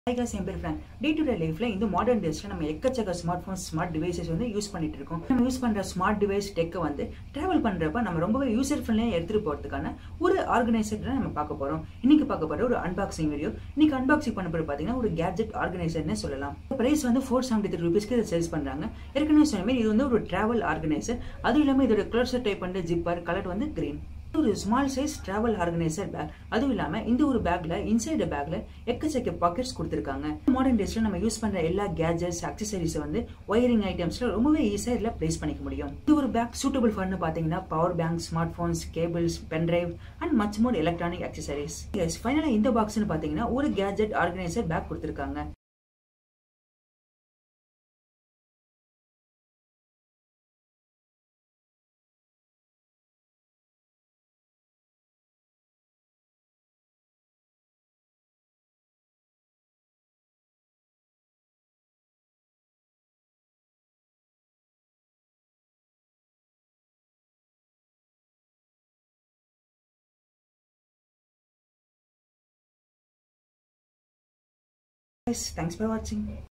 High cos என் பேர் Frank day to day லைஃப்ல இந்த மாடர்ன் டேஸ்ல நம்ம எக்கச்சக்க ஸ்மார்ட் ஃபோன் ஸ்மார்ட் டிவைசஸ் வந்து யூஸ் பண்ணிட்டு இருக்கோம் நம்ம யூஸ் பண்ற ஸ்மார்ட் டிவைஸ் டெக்கை வந்து டிராவல் பண்றப்ப நம்ம ரொம்பவே யூசர் ஃப்ரெண்ட்லியாக எடுத்துட்டு போறதுக்கான ஒரு ஆர்கனைசர் நம்ம பார்க்க போறோம் இன்னைக்கு பார்க்க போற ஒரு அன்பாக்சிங் வீடியோ இன்னைக்கு அன்பாக்சிங் பண்ண போது பாத்தீங்கன்னா ஒரு கேஜெட் ஆர்கனைசர்னு சொல்லலாம் பிரைஸ் வந்து ஃபோர் செவன்டி த்ரீ ருபீஸ்க்கு இதை சேல்ஸ் பண்றாங்க ஏற்கனவே சொன்ன மாதிரி இது வந்து ஒரு டிராவல் ஆர்கனைசர் அதுவும் இல்லாமல் இதோட க்ளோசர் டைப் வந்து ஜிப்பர் கலர் வந்து கிரீன் ஒரு small size travel organiser bag அதுவும் இல்லாம இந்த ஒரு பேக்ல இன்சைடு பேக்ல எக்கச்சக்க பாக்கெட்ஸ் கொடுத்துருக்காங்க மாடர்ன் டேஸ்ல நம்ம யூஸ் பண்ற எல்லா கேஜெட்ஸ் அக்சசரிஸ் வந்து ஒயரிங் ஐட்டம்ஸ்ல ரொம்பவே ஈஸியா இதுல பிளேஸ் பண்ணிக்க முடியும் இது ஒரு பேக் சூட்டபிள் ஃபார்னு பாத்தீங்கன்னா power bank smart phones cables pen drive and much more electronic accessories எஸ் ஃபைனலா இந்த பாக்ஸ்னு பாத்தீங்கன்னா ஒரு கேஜெட் ஆர்கனைசர் பேக் கொடுத்துருக்காங்க Guys, thanks for watching.